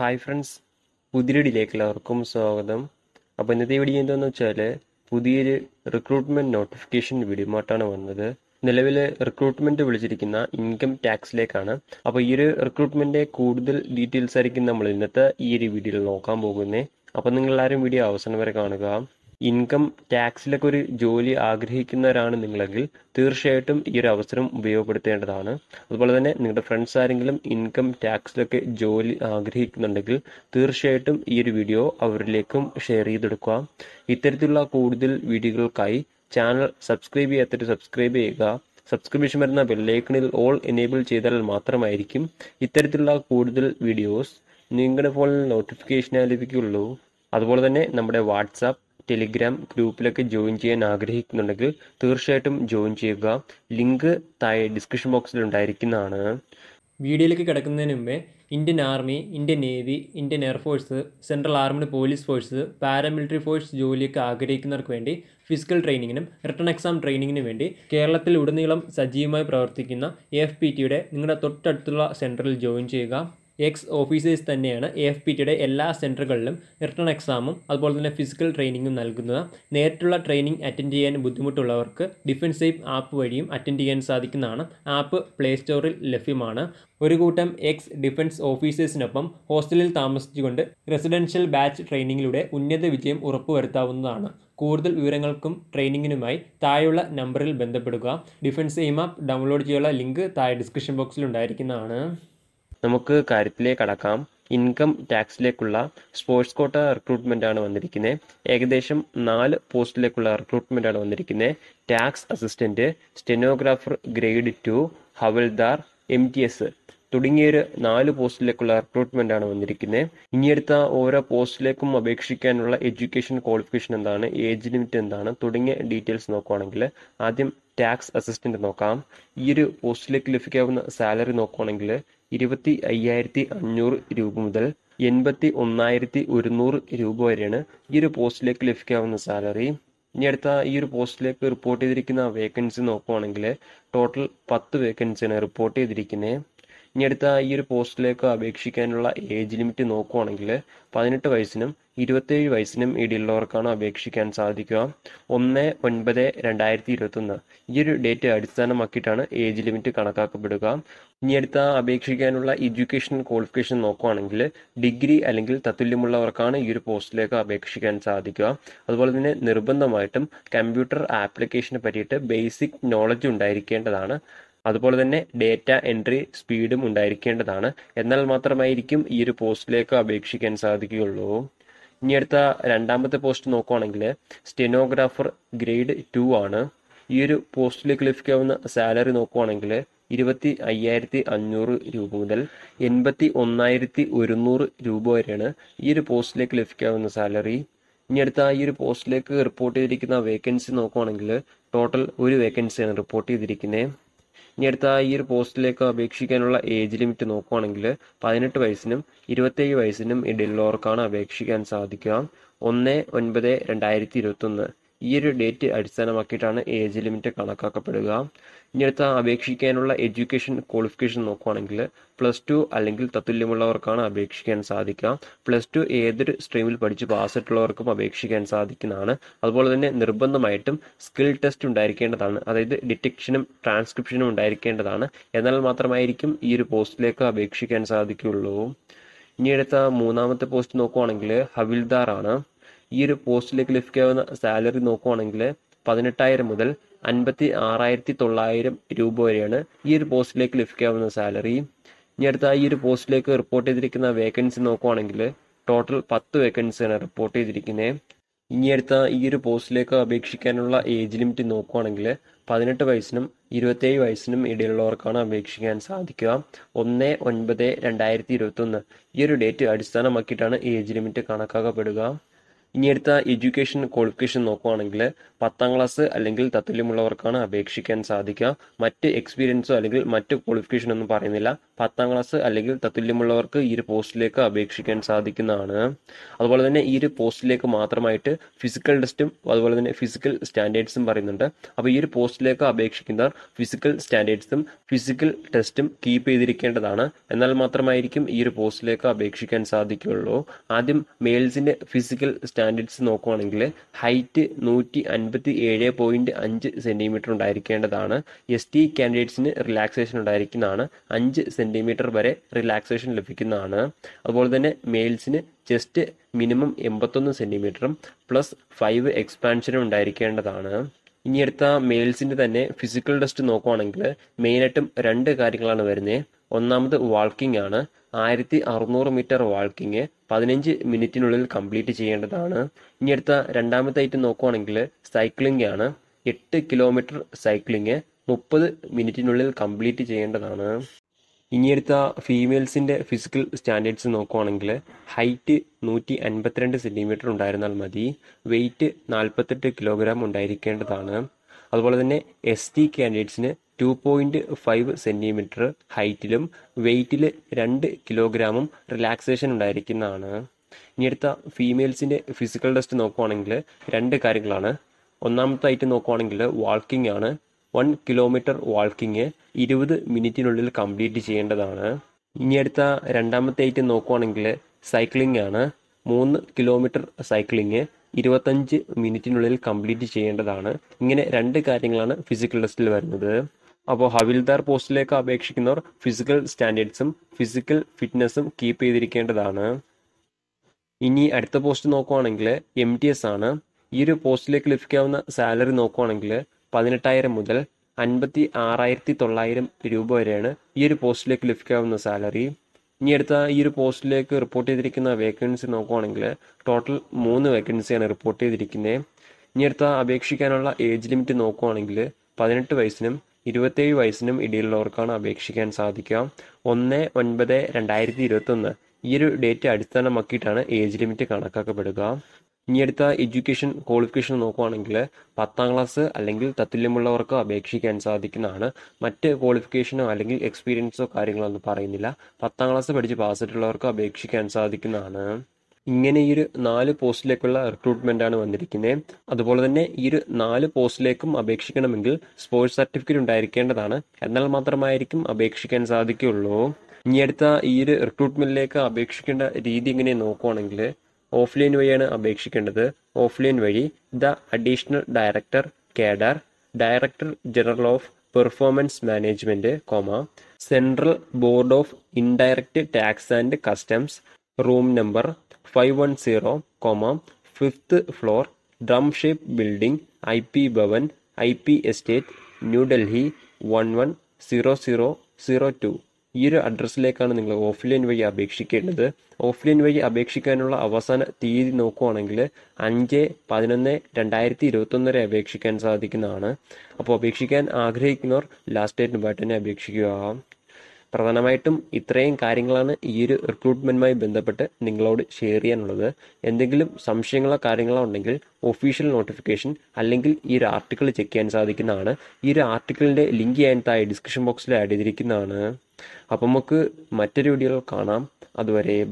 hi friends പുതിയടിയിലേക്ക് എല്ലാവർക്കും സ്വാഗതം അപ്പോൾ ഇന്നത്തെ വീഡിയോ എന്താണെന്ന് വെച്ചാൽ പുതിയൊരു റിക്രൂട്ട്മെന്റ് നോട്ടിഫിക്കേഷൻ വീഡിയോമായിട്ടാണ് വന്നത് നിലവിൽ റിക്രൂട്ട്മെന്റ് വിളിച്ചിരിക്കുന്ന ഇൻകം ടാക്സിലേക്കാണ് അപ്പോൾ ഈ ഒരു റിക്രൂട്ട്മെന്റിന്റെ കൂടുതൽ ഡീറ്റെയിൽസ് ആയിരിക്കും നമ്മൾ ഇന്നത്തെ ഈ ഒരു വീഡിയോയിൽ നോക്കാൻ പോകുന്നത് അപ്പോൾ നിങ്ങൾ എല്ലാവരും വീഡിയോ അവസാനം വരെ കാണുക ഇൻകം ടാക്സിലൊക്കെ ഒരു ജോലി ആഗ്രഹിക്കുന്നവരാണ് നിങ്ങളെങ്കിൽ തീർച്ചയായിട്ടും ഈ ഒരു അവസരം ഉപയോഗപ്പെടുത്തേണ്ടതാണ് അതുപോലെ തന്നെ നിങ്ങളുടെ ഫ്രണ്ട്സ് ആരെങ്കിലും ഇൻകം ടാക്സിലൊക്കെ ജോലി ആഗ്രഹിക്കുന്നുണ്ടെങ്കിൽ തീർച്ചയായിട്ടും ഈ ഒരു വീഡിയോ അവരിലേക്കും ഷെയർ ചെയ്തെടുക്കുക ഇത്തരത്തിലുള്ള കൂടുതൽ വീഡിയോകൾക്കായി ചാനൽ സബ്സ്ക്രൈബ് ചെയ്യാത്തൊരു സബ്സ്ക്രൈബ് ചെയ്യുക സബ്സ്ക്രിപ്ഷൻ വരുന്ന ബെല്ലൈക്കണിൽ ഓൾ എനേബിൾ ചെയ്താൽ മാത്രമായിരിക്കും ഇത്തരത്തിലുള്ള കൂടുതൽ വീഡിയോസ് നിങ്ങളുടെ ഫോണിൽ നോട്ടിഫിക്കേഷനായി ലഭിക്കുകയുള്ളൂ അതുപോലെ തന്നെ നമ്മുടെ വാട്സാപ്പ് ടെലിഗ്രാം ഗ്രൂപ്പിലൊക്കെ ജോയിൻ ചെയ്യാൻ ആഗ്രഹിക്കുന്നുണ്ടെങ്കിൽ തീർച്ചയായിട്ടും ജോയിൻ ചെയ്യുക ലിങ്ക് താഴെ ഡിസ്ക്രിപ്ഷൻ ബോക്സിൽ ഉണ്ടായിരിക്കുന്നതാണ് വീഡിയോയിലേക്ക് കിടക്കുന്നതിന് മുമ്പേ Indian army Indian navy Indian air force central armed police force paramilitary force ജോലിയൊക്കെ ആഗ്രഹിക്കുന്നവർക്ക് വേണ്ടി ഫിസിക്കൽ ട്രെയിനിങ്ങിനും റിട്ടേൺ എക്സാം ട്രെയിനിങ്ങിനും വേണ്ടി കേരളത്തിൽ ഉടനീളം സജീവമായി പ്രവർത്തിക്കുന്ന എഫ് പി ടിയുടെ നിങ്ങളുടെ തൊട്ടടുത്തുള്ള സെൻറ്ററിൽ ജോയിൻ ചെയ്യുക എക്സ് ഓഫീസേഴ്സ് തന്നെയാണ് എ എഫ് പി ടിയുടെ എല്ലാ സെൻറ്ററുകളിലും റിട്ടേൺ എക്സാമും അതുപോലെ തന്നെ ഫിസിക്കൽ ട്രെയിനിങ്ങും നൽകുന്നത് നേരിട്ടുള്ള ട്രെയിനിങ് അറ്റൻഡ് ചെയ്യാൻ ബുദ്ധിമുട്ടുള്ളവർക്ക് ഡിഫൻസ് സേഫ് ആപ്പ് വഴിയും അറ്റൻഡ് ചെയ്യാൻ സാധിക്കുന്നതാണ് ആപ്പ് പ്ലേ സ്റ്റോറിൽ ലഭ്യമാണ് ഒരു കൂട്ടം എക്സ് ഡിഫൻസ് ഓഫീസേഴ്സിനൊപ്പം ഹോസ്റ്റലിൽ താമസിച്ചുകൊണ്ട് റെസിഡൻഷ്യൽ ബാച്ച് ട്രെയിനിങ്ങിലൂടെ ഉന്നത വിജയം ഉറപ്പുവരുത്താവുന്നതാണ് കൂടുതൽ വിവരങ്ങൾക്കും ട്രെയിനിങ്ങിനുമായി താഴെയുള്ള നമ്പറിൽ ബന്ധപ്പെടുക ഡിഫൻസ് എയിം ആപ്പ് ഡൗൺലോഡ് ചെയ്യാനുള്ള ലിങ്ക് താഴെ ഡിസ്ക്രിപ്ഷൻ ബോക്സിൽ ഉണ്ടായിരിക്കുന്നതാണ് നമുക്ക് കാര്യത്തിലേക്ക് കടക്കാം ഇൻകം ടാക്സിലേക്കുള്ള സ്പോർട്സ് കോട്ട റിക്രൂട്ട്മെന്റ് ആണ് വന്നിരിക്കുന്നത് ഏകദേശം നാല് പോസ്റ്റിലേക്കുള്ള റിക്രൂട്ട്മെന്റ് ആണ് വന്നിരിക്കുന്നത് tax assistant stenographer grade two havildar M T S തുടങ്ങിയൊരു നാല് പോസ്റ്റിലേക്കുള്ള റിക്രൂട്ട്മെന്റ് ആണ് വന്നിരിക്കുന്നത് ഇനി അടുത്ത ഓരോ പോസ്റ്റിലേക്കും അപേക്ഷിക്കാനുള്ള എഡ്യൂക്കേഷൻ ക്വാളിഫിക്കേഷൻ എന്താണ് ഏജ് ലിമിറ്റ് എന്താണ് തുടങ്ങിയ ഡീറ്റെയിൽസ് നോക്കുവാണെങ്കിൽ ആദ്യം ടാക്സ് അസിസ്റ്റന്റ് നോക്കാം ഈ ഒരു പോസ്റ്റിലേക്ക് ലഭിക്കാവുന്ന സാലറി നോക്കുവാണെങ്കിൽ ഇരുപത്തി അയ്യായിരത്തി അഞ്ഞൂറ് രൂപ മുതൽ എൺപത്തി ഒന്നായിരത്തി ഒരുന്നൂറ് രൂപ വരെയാണ് ഈ ഒരു പോസ്റ്റിലേക്ക് ലഭിക്കാവുന്ന സാലറി ഇനി അടുത്ത ഈ ഒരു പോസ്റ്റിലേക്ക് റിപ്പോർട്ട് ചെയ്തിരിക്കുന്ന വേക്കൻസി നോക്കുവാണെങ്കിൽ ടോട്ടൽ പത്ത് വേക്കൻസിയാണ് റിപ്പോർട്ട് ചെയ്തിരിക്കുന്നത് ഇനി അടുത്ത ഈ ഒരു പോസ്റ്റിലേക്ക് അപേക്ഷിക്കാനുള്ള ഏജ് ലിമിറ്റ് നോക്കുവാണെങ്കിൽ പതിനെട്ട് വയസ്സിനും ഇരുപത്തേഴ് വയസ്സിനും ഇടയിലുള്ളവർക്കാണ് അപേക്ഷിക്കാൻ സാധിക്കുക ഒന്ന് ഒൻപത് രണ്ടായിരത്തി ഇരുപത്തൊന്ന് ഈ ഒരു ഡേറ്റ് അടിസ്ഥാനമാക്കിയിട്ടാണ് ഏജ് ലിമിറ്റ് കണക്കാക്കപ്പെടുക ഇനി അടുത്ത അപേക്ഷിക്കാനുള്ള എഡ്യൂക്കേഷൻ ക്വാളിഫിക്കേഷൻ നോക്കുവാണെങ്കിൽ ഡിഗ്രി അല്ലെങ്കിൽ തത്തുല്യമുള്ളവർക്കാണ് ഈ ഒരു പോസ്റ്റിലേക്ക് അപേക്ഷിക്കാൻ സാധിക്കുക അതുപോലെ തന്നെ നിർബന്ധമായിട്ടും കമ്പ്യൂട്ടർ ആപ്ലിക്കേഷനെ പറ്റിയിട്ട് ബേസിക് നോളജ് ഉണ്ടായിരിക്കേണ്ടതാണ് അതുപോലെ തന്നെ ഡേറ്റ എൻട്രി സ്പീഡും ഉണ്ടായിരിക്കേണ്ടതാണ് എന്നാൽ മാത്രമായിരിക്കും ഈ ഒരു പോസ്റ്റിലേക്ക് അപേക്ഷിക്കാൻ സാധിക്കുകയുള്ളൂ ഇനി അടുത്ത രണ്ടാമത്തെ പോസ്റ്റ് നോക്കുവാണെങ്കിൽ സ്റ്റെനോഗ്രാഫർ ഗ്രേഡ് ടു ആണ് ഈ ഒരു പോസ്റ്റിലേക്ക് ലഭിക്കാവുന്ന സാലറി നോക്കുവാണെങ്കിൽ ഇരുപത്തി അയ്യായിരത്തി അഞ്ഞൂറ് രൂപ മുതൽ എൺപത്തി ഒന്നായിരത്തി ഒരുന്നൂറ് രൂപ വരെയാണ് ഈ ഒരു പോസ്റ്റിലേക്ക് ലഭിക്കാവുന്ന സാലറി ഇനി അടുത്ത ഈ ഒരു പോസ്റ്റിലേക്ക് റിപ്പോർട്ട് ചെയ്തിരിക്കുന്ന വേക്കൻസി നോക്കുവാണെങ്കിൽ ടോട്ടൽ ഒരു വേക്കൻസിയാണ് റിപ്പോർട്ട് ചെയ്തിരിക്കുന്നത് ഇനി അടുത്ത ഈ ഒരു പോസ്റ്റിലേക്ക് അപേക്ഷിക്കാനുള്ള ഏജ് ലിമിറ്റ് നോക്കുവാണെങ്കിൽ പതിനെട്ട് വയസ്സിനും ഇരുപത്തേഴ് വയസ്സിനും ഇടയിലുള്ളവർക്കാണ് അപേക്ഷിക്കാൻ സാധിക്കുക ഒന്ന് ഒൻപത് രണ്ടായിരത്തി ഇരുപത്തൊന്ന് ഈ ഒരു ഡേറ്റ് അടിസ്ഥാനമാക്കിയിട്ടാണ് ഏജ് ലിമിറ്റ് കണക്കാക്കപ്പെടുക ഇനി അടുത്ത അപേക്ഷിക്കാനുള്ള എഡ്യൂക്കേഷൻ ക്വാളിഫിക്കേഷൻ നോക്കുവാണെങ്കിൽ പ്ലസ് ടു അല്ലെങ്കിൽ തത്തുല്യമുള്ളവർക്കാണ് അപേക്ഷിക്കാൻ സാധിക്കുക പ്ലസ് ടു ഏതൊരു സ്ട്രീമിൽ പഠിച്ച് പാസ്സായിട്ടുള്ളവർക്കും അപേക്ഷിക്കാൻ സാധിക്കുന്നതാണ് അതുപോലെ തന്നെ നിർബന്ധമായിട്ടും സ്കിൽ ടെസ്റ്റ് ഉണ്ടായിരിക്കേണ്ടതാണ് അതായത് ഡിറ്റക്ഷനും ട്രാൻസ്ക്രിപ്ഷനും ഉണ്ടായിരിക്കേണ്ടതാണ് എന്നാൽ മാത്രമായിരിക്കും ഈ ഒരു പോസ്റ്റിലേക്ക് അപേക്ഷിക്കാൻ സാധിക്കുകയുള്ളൂ ഇനി അടുത്ത മൂന്നാമത്തെ പോസ്റ്റ് നോക്കുവാണെങ്കിൽ ഹവിൽദാർ ആണ് ഈ ഒരു പോസ്റ്റിലേക്ക് ലഭിക്കാവുന്ന സാലറി നോക്കുവാണെങ്കിൽ പതിനെട്ടായിരം മുതൽ അൻപത്തി ആറായിരത്തി തൊള്ളായിരം രൂപ വരെയാണ് ഈ ഒരു പോസ്റ്റിലേക്ക് ലഭിക്കാവുന്ന സാലറി ഇനി അടുത്ത ഈ ഒരു പോസ്റ്റിലേക്ക് റിപ്പോർട്ട് ചെയ്തിരിക്കുന്ന വേക്കൻസി നോക്കുവാണെങ്കിൽ ടോട്ടൽ പത്ത് വേക്കൻസിയാണ് റിപ്പോർട്ട് ചെയ്തിരിക്കുന്നത് ഇനി അടുത്ത ഈ ഒരു പോസ്റ്റിലേക്ക് അപേക്ഷിക്കാനുള്ള ഏജ് ലിമിറ്റ് നോക്കുവാണെങ്കിൽ പതിനെട്ട് വയസ്സിനും ഇരുപത്തേഴ് വയസ്സിനും ഇടയിലുള്ളവർക്കാണ് അപേക്ഷിക്കാൻ സാധിക്കുക ഒന്ന് ഒൻപത് രണ്ടായിരത്തി ഇരുപത്തൊന്ന് ഈ ഒരു ഡേറ്റ് അടിസ്ഥാനമാക്കിയിട്ടാണ് ഏജ് ലിമിറ്റ് കണക്കാക്കപ്പെടുക ഇനി അടുത്ത എഡ്യൂക്കേഷൻ ക്വാളിഫിക്കേഷൻ നോക്കുവാണെങ്കിൽ പത്താം ക്ലാസ് അല്ലെങ്കിൽ തത്തുല്യമുള്ളവർക്കാണ് അപേക്ഷിക്കാൻ സാധിക്കുക മറ്റ് എക്സ്പീരിയൻസോ അല്ലെങ്കിൽ മറ്റ് ക്വാളിഫിക്കേഷൻ ഒന്നും പറയുന്നില്ല പത്താം ക്ലാസ് അല്ലെങ്കിൽ തത്തുല്യമുള്ളവർക്ക് ഈ ഒരു പോസ്റ്റിലേക്ക് അപേക്ഷിക്കാൻ സാധിക്കുന്നതാണ് അതുപോലെ തന്നെ ഈ ഒരു പോസ്റ്റിലേക്ക് മാത്രമായിട്ട് ഫിസിക്കൽ ടെസ്റ്റും അതുപോലെ തന്നെ ഫിസിക്കൽ സ്റ്റാൻഡേർഡ്സും പറയുന്നുണ്ട് അപ്പോൾ ഈ ഒരു പോസ്റ്റിലേക്ക് അപേക്ഷിക്കുന്നവർ ഫിസിക്കൽ സ്റ്റാൻഡേർഡ്സും ഫിസിക്കൽ ടെസ്റ്റും കീപ്പ് ചെയ്തിരിക്കേണ്ടതാണ് എന്നാൽ മാത്രമായിരിക്കും ഈ ഒരു പോസ്റ്റിലേക്ക് അപേക്ഷിക്കാൻ സാധിക്കുകയുള്ളൂ ആദ്യം മെയിൽസിന്റെ ഫിസിക്കൽ സ്റ്റാൻഡേർഡ്സ് നോക്കുവാണെങ്കിൽ ഹൈറ്റ് നൂറ്റി അൻപത്തി ഏഴ് പോയിന്റ് അഞ്ച് സെന്റിമീറ്റർ ഉണ്ടായിരിക്കേണ്ടതാണ് എസ് ടി കാൻഡിഡേറ്റ്സിന് റിലാക്സേഷൻ ഉണ്ടായിരിക്കുന്നതാണ് അഞ്ച് സെന്റിമീറ്റർ വരെ റിലാക്സേഷൻ ലഭിക്കുന്നതാണ് അതുപോലെ തന്നെ മെയിൽസിന് ചെസ്റ്റ് മിനിമം എൺപത്തൊന്ന് സെന്റിമീറ്ററും പ്ലസ് ഫൈവ് എക്സ്പാൻഷനും ഉണ്ടായിരിക്കേണ്ടതാണ് ഇനി അടുത്ത മെയിൽസിന്റെ തന്നെ ഫിസിക്കൽ ടെസ്റ്റ് നോക്കുവാണെങ്കിൽ മെയിനായിട്ടും രണ്ട് കാര്യങ്ങളാണ് വരുന്നത് ഒന്നാമത് വാൾക്കിംഗ് ആണ് ആയിരത്തി അറുന്നൂറ് മീറ്റർ വാൾക്കിംഗ് പതിനഞ്ച് മിനിറ്റിനുള്ളിൽ കംപ്ലീറ്റ് ചെയ്യേണ്ടതാണ് ഇനി അടുത്ത രണ്ടാമത്തെ ഐറ്റം നോക്കുവാണെങ്കിൽ സൈക്ലിംഗ് ആണ് എട്ട് കിലോമീറ്റർ സൈക്ലിംഗ് മുപ്പത് മിനിറ്റിനുള്ളിൽ കംപ്ലീറ്റ് ചെയ്യേണ്ടതാണ് ഇനി അടുത്ത ഫീമെയിൽസിന്റെ ഫിസിക്കൽ സ്റ്റാൻഡേർഡ്സ് നോക്കുവാണെങ്കിൽ ഹൈറ്റ് നൂറ്റി അൻപത്തിരണ്ട് സെന്റിമീറ്റർ ഉണ്ടായിരുന്നാൽ മതി വെയിറ്റ് നാൽപ്പത്തെട്ട് കിലോഗ്രാം ഉണ്ടായിരിക്കേണ്ടതാണ് അതുപോലെ തന്നെ എസ് ടി കാൻഡിഡേറ്റ്സിന് ടു പോയിന്റ് ഫൈവ് സെന്റിമീറ്റർ ഹൈറ്റിലും വെയിറ്റിൽ രണ്ട് കിലോഗ്രാമും റിലാക്സേഷൻ ഉണ്ടായിരിക്കുന്നതാണ് ഇനി അടുത്ത ഫീമെയിൽസിന്റെ ഫിസിക്കൽ ടെസ്റ്റ് നോക്കുവാണെങ്കിൽ രണ്ട് കാര്യങ്ങളാണ് ഒന്നാമത്തെ ഐറ്റം നോക്കുവാണെങ്കിൽ വാൾക്കിംഗ് ആണ് വൺ കിലോമീറ്റർ വാൾക്കിംഗ് ഇരുപത് മിനിറ്റിനുള്ളിൽ കംപ്ലീറ്റ് ചെയ്യേണ്ടതാണ് ഇനി അടുത്ത രണ്ടാമത്തെ ഐറ്റം നോക്കുവാണെങ്കിൽ സൈക്ലിംഗ് ആണ് മൂന്ന് കിലോമീറ്റർ സൈക്ലിംഗ് ഇരുപത്തഞ്ച് മിനിറ്റിനുള്ളിൽ കംപ്ലീറ്റ് ചെയ്യേണ്ടതാണ് ഇങ്ങനെ രണ്ട് കാര്യങ്ങളാണ് ഫിസിക്കൽ ടെസ്റ്റിൽ വരുന്നത് അപ്പോൾ ഹവിൽദാർ പോസ്റ്റിലേക്ക് അപേക്ഷിക്കുന്നവർ ഫിസിക്കൽ സ്റ്റാൻഡേർഡ്സും ഫിസിക്കൽ ഫിറ്റ്നസ്സും കീപ്പ് ചെയ്തിരിക്കേണ്ടതാണ് ഇനി അടുത്ത പോസ്റ്റ് നോക്കുവാണെങ്കിൽ എം ടി എസ് ആണ് ഈ ഒരു പോസ്റ്റിലേക്ക് ലഭിക്കാവുന്ന സാലറി നോക്കുവാണെങ്കിൽ പതിനെട്ടായിരം മുതൽ അൻപത്തി ആറായിരത്തി തൊള്ളായിരം രൂപ വരെയാണ് ഈ ഒരു പോസ്റ്റിലേക്ക് ലഭിക്കാവുന്ന സാലറി ഇനി അടുത്ത ഈ ഒരു പോസ്റ്റിലേക്ക് റിപ്പോർട്ട് ചെയ്തിരിക്കുന്ന വേക്കൻസി നോക്കുവാണെങ്കിൽ ടോട്ടൽ മൂന്ന് വേക്കൻസിയാണ് റിപ്പോർട്ട് ചെയ്തിരിക്കുന്നത് ഇനി അടുത്ത അപേക്ഷിക്കാനുള്ള ഏജ് ലിമിറ്റ് നോക്കുവാണെങ്കിൽ പതിനെട്ട് വയസ്സിനും ഇരുപത്തേഴ് വയസ്സിനും ഇടയിലുള്ളവർക്കാണ് അപേക്ഷിക്കാൻ സാധിക്കുക ഒന്ന് ഒൻപത് രണ്ടായിരത്തി ഇരുപത്തൊന്ന് ഈ ഒരു ഡേറ്റ് അടിസ്ഥാനമാക്കിയിട്ടാണ് ഏജ് ലിമിറ്റ് കണക്കാക്കപ്പെടുക ഇനി അടുത്ത എഡ്യൂക്കേഷൻ ക്വാളിഫിക്കേഷൻ നോക്കുവാണെങ്കിൽ പത്താം ക്ലാസ് അല്ലെങ്കിൽ തത്തുല്യമുള്ളവർക്ക് അപേക്ഷിക്കാൻ സാധിക്കുന്നതാണ് മറ്റ് ക്വാളിഫിക്കേഷനോ അല്ലെങ്കിൽ എക്സ്പീരിയൻസോ കാര്യങ്ങളോ ഒന്നും പറയുന്നില്ല പത്താം ക്ലാസ് പഠിച്ച് പാസ്സായിട്ടുള്ളവർക്ക് അപേക്ഷിക്കാൻ സാധിക്കുന്നതാണ് ഇങ്ങനെ ഈ ഒരു നാല് പോസ്റ്റിലേക്കുള്ള റിക്രൂട്ട്മെന്റ് ആണ് വന്നിരിക്കുന്നത് അതുപോലെ തന്നെ ഈ ഒരു നാല് പോസ്റ്റിലേക്കും അപേക്ഷിക്കണമെങ്കിൽ സ്പോർട്സ് സർട്ടിഫിക്കറ്റ് ഉണ്ടായിരിക്കേണ്ടതാണ് എന്നാൽ മാത്രമായിരിക്കും അപേക്ഷിക്കാൻ സാധിക്കുകയുള്ളൂ ഇനി അടുത്ത ഈ ഒരു റിക്രൂട്ട്മെന്റിലേക്ക് അപേക്ഷിക്കേണ്ട രീതി ഇങ്ങനെ നോക്കുവാണെങ്കിൽ ഓഫ്ലൈൻ വഴിയാണ് അപേക്ഷിക്കേണ്ടത് ഓഫ്ലൈൻ വഴി the additional director cadre director general of performance management comma central board of indirect tax and customs room number five one zero comma fifth floor drum shape building I P Bhavan I P estate New Delhi one one zero zero zero two ഈ ഒരു അഡ്രസ്സിലേക്കാണ് നിങ്ങൾ offline വഴി അപേക്ഷിക്കേണ്ടത് offline വഴി അപേക്ഷിക്കാനുള്ള അവസാന തീയതി നോക്കുവാണെങ്കിൽ അഞ്ച് പതിനൊന്ന് രണ്ടായിരത്തി ഇരുപത്തൊന്ന് വരെ അപേക്ഷിക്കാൻ സാധിക്കുന്നതാണ് അപ്പോൾ അപേക്ഷിക്കാൻ ആഗ്രഹിക്കുന്നവർ ലാസ്റ്റ് ഡേറ്റ് മുമ്പായിട്ട് തന്നെ അപേക്ഷിക്കുക പ്രധാനമായിട്ടും ഇത്രയും കാര്യങ്ങളാണ് ഈ ഒരു റിക്രൂട്ട്മെന്റുമായി ബന്ധപ്പെട്ട് നിങ്ങളോട് ഷെയർ ചെയ്യാനുള്ളത് എന്തെങ്കിലും സംശയങ്ങളോ കാര്യങ്ങളോ ഉണ്ടെങ്കിൽ ഒഫീഷ്യൽ നോട്ടിഫിക്കേഷൻ അല്ലെങ്കിൽ ഈ ഒരു ആർട്ടിക്കിൾ ചെക്ക് ചെയ്യാൻ സാധിക്കുന്നതാണ് ഈ ഒരു ആർട്ടിക്കിളിന്റെ ലിങ്ക് ഞാൻ താഴെ ഡിസ്ക്രിപ്ഷൻ ബോക്സിൽ ആഡ് ചെയ്തിരിക്കുന്നതാണ് അപ്പം നമുക്ക് മറ്റൊരു വീഡിയോയിൽ കാണാം അതുവരെ